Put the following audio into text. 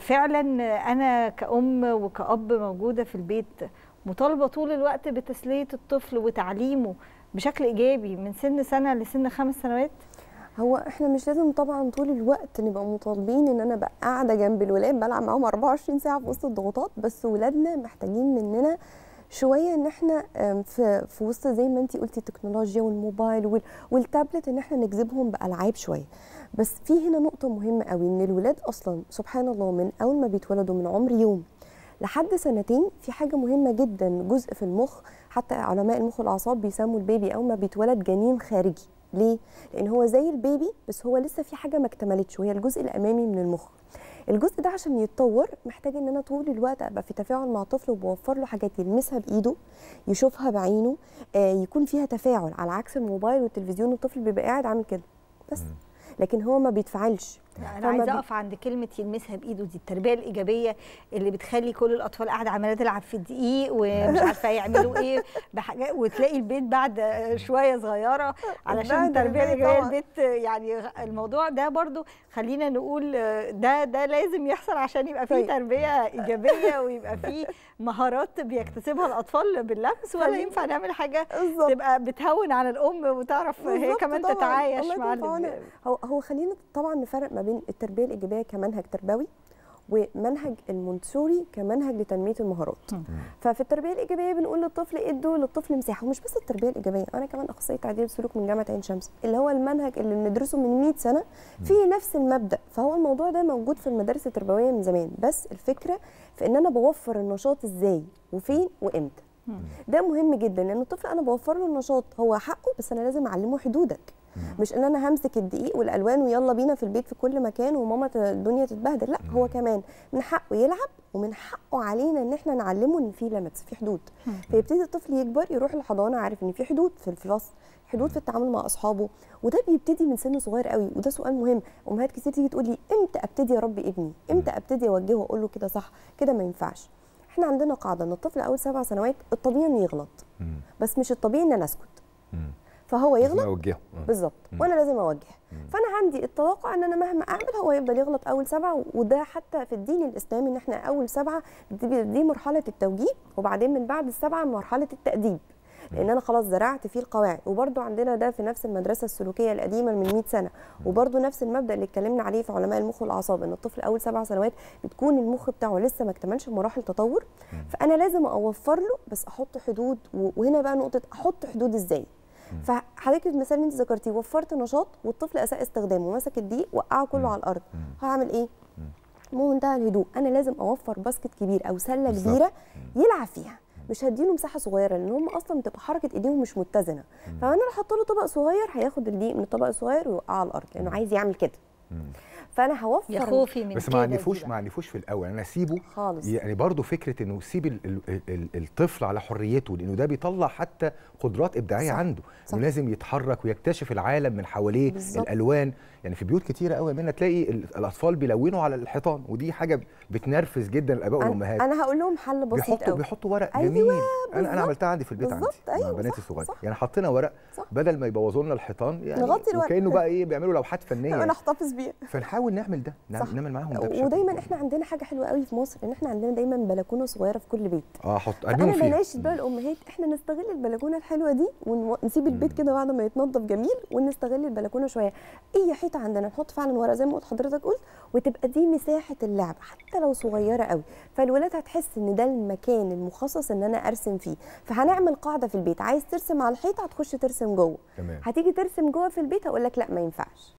فعلا انا كأم وكأب موجوده في البيت مطالبه طول الوقت بتسليه الطفل وتعليمه بشكل ايجابي من سن سنه لسن خمس سنوات هو احنا مش لازم طبعا طول الوقت نبقى مطالبين ان انا ابقى قاعده جنب الولاد بلعب معاهم 24 ساعه في وسط الضغوطات بس ولادنا محتاجين مننا شويه ان احنا آم، في في وسط زي ما انت قلتي التكنولوجيا والموبايل وال- والتابلت ان احنا نجذبهم بالعاب شويه بس في هنا نقطه مهمه قوي ان الولاد اصلا سبحان الله من اول ما بيتولدوا من عمر يوم لحد سنتين في حاجه مهمه جدا جزء في المخ حتى علماء المخ والاعصاب بيسموا البيبي اول ما بيتولد جنين خارجي ليه لان هو زي البيبي بس هو لسه في حاجه ما اكتملتش وهي الجزء الامامي من المخ الجزء ده عشان يتطور محتاج ان انا طول الوقت ابقى في تفاعل مع طفل وبوفر له حاجات يلمسها بايده يشوفها بعينه آه يكون فيها تفاعل على عكس الموبايل والتلفزيون الطفل بيبقى قاعد عامل كده بس لكن هو ما بيتفاعلش انا فما عايزه بي- اقف عند كلمه يلمسها بايده دي التربيه الايجابيه اللي بتخلي كل الاطفال قاعده عماله تلعب في الدقيق ومش عارفه يعملوا ايه بحاجات وتلاقي البيت بعد شويه صغيره علشان بعد التربيه البيت الايجابيه طبعاً. البيت يعني الموضوع ده برضو خلينا نقول ده ده لازم يحصل عشان يبقى فيه طيب. تربيه ايجابيه ويبقى فيه مهارات بيكتسبها الاطفال باللمس ولا خلينا- ينفع نعمل حاجه بالظبط تبقى بتهون على الام وتعرف هي بالظبط كمان طبعاً. تتعايش الله مع يكون في اللي عونها. هو هو خلينا طبعا نفرق ما بين التربيه الايجابيه كمنهج تربوي ومنهج المونتسوري كمنهج لتنميه المهارات ففي التربيه الايجابيه بنقول للطفل ادوا للطفل مساحه ومش بس التربيه الايجابيه انا كمان اخصائيه تعديل السلوك من جامعه عين شمس اللي هو المنهج اللي بندرسه من 100 سنه فيه نفس المبدا فهو الموضوع ده موجود في المدارس التربويه من زمان بس الفكره في ان انا بوفر النشاط ازاي وفين وامتى ده مهم جدا لان الطفل انا بوفر له النشاط هو حقه بس انا لازم اعلمه حدودك مش ان انا همسك الدقيق والالوان ويلا بينا في البيت في كل مكان وماما ت- الدنيا تتبهدل لا هو كمان من حقه يلعب ومن حقه علينا ان احنا نعلمه ان في ليميتس في حدود فيبتدي الطفل يكبر يروح الحضانه عارف ان في حدود في الفصل حدود في التعامل مع اصحابه وده بيبتدي من سن صغير قوي وده سؤال مهم امهات كتير تيجي تقول لي امتى ابتدي اربي ابني امتى ابتدي اوجهه واقول له كده صح كده ما ينفعش احنا عندنا قاعده ان الطفل اول سبع سنوات الطبيعي انه يغلط مم. بس مش الطبيعي ان انا اسكت مم. فهو لازم يغلط اوجهه آه. بالظبط وانا لازم اوجه فانا عندي التوقع ان انا مهما اعمل هو يفضل يغلط اول سبعه وده حتى في الدين الاسلامي ان احنا اول سبعه دي, دي مرحله التوجيه وبعدين من بعد السبعه مرحله التاديب لان انا خلاص زرعت فيه القواعد وبرده عندنا ده في نفس المدرسه السلوكيه القديمه من 100 سنه وبرده نفس المبدا اللي اتكلمنا عليه في علماء المخ والاعصاب ان الطفل اول سبع سنوات بتكون المخ بتاعه لسه ما اكتملش مراحل تطور فانا لازم اوفر له بس احط حدود و- وهنا بقى نقطه احط حدود ازاي فحضرتك المثال اللي انت ذكرتيه وفرت نشاط والطفل اساء استخدامه مسك الدقيق وقعه كله على الارض هعمل ايه بمنتهى الهدوء انا لازم اوفر باسكت كبير او سله بالظبط. كبيره يلعب فيها مش هديله مساحه صغيره لان هم اصلا بتبقى حركه ايديهم مش متزنه فانا لو حط له طبق صغير هياخد الدقيق من الطبق الصغير ويوقعه على الارض لانه عايز يعمل كده فانا هوفر يا خوفي من بس كده ما دي عنفوش بقى. ما عنفوش في الاول انا اسيبه خالص. يعني برضو فكره انه سيب ال- ال- ال- الطفل على حريته لانه ده بيطلع حتى قدرات ابداعيه صح. عنده صح. انه لازم يتحرك ويكتشف العالم من حواليه بالظبط. الالوان يعني في بيوت كتيره قوي منها تلاقي ال- الاطفال بيلونوا على الحيطان ودي حاجه بتنرفز جدا الاباء والامهات انا, أنا هقول لهم حل بسيط بيحطوا قوي بيحطوا ورق أيوة، جميل انا انا بالظبط. عملتها عندي في البيت عندي بالظبط، مع أيوة، بناتي صح، الصغيره صح. يعني حطينا ورق صح. بدل ما يبوظوا لنا الحيطان يعني نغطي الورق. وكانه بقى ايه بيعملوا لوحات فنيه انا احتفظ بيها فنحاول نعمل ده نعمل, صح. نعمل معاهم ده بشكل ودايما كبير. احنا عندنا حاجه حلوه قوي في مصر ان احنا عندنا دايما بلكونه صغيره في كل بيت اه حط فانا ارميهم فيها بناشد بقى الامهات احنا نستغل البلكونه الحلوه دي ونسيب البيت كده بعد ما يتنضف جميل ونستغل البلكونه شويه اي حيطه عندنا نحط فعلا ورق زي ما قلت حضرتك قلت وتبقى دي مساحه اللعب حتى لو صغيره قوي فالولاد هتحس ان ده المكان المخصص ان انا ارسم فيه فهنعمل قاعده في البيت عايز ترسم على الحيطه هتخش ترسم جوه تمام هتيجي ترسم جوه في البيت هقول لك لا ما ينفعش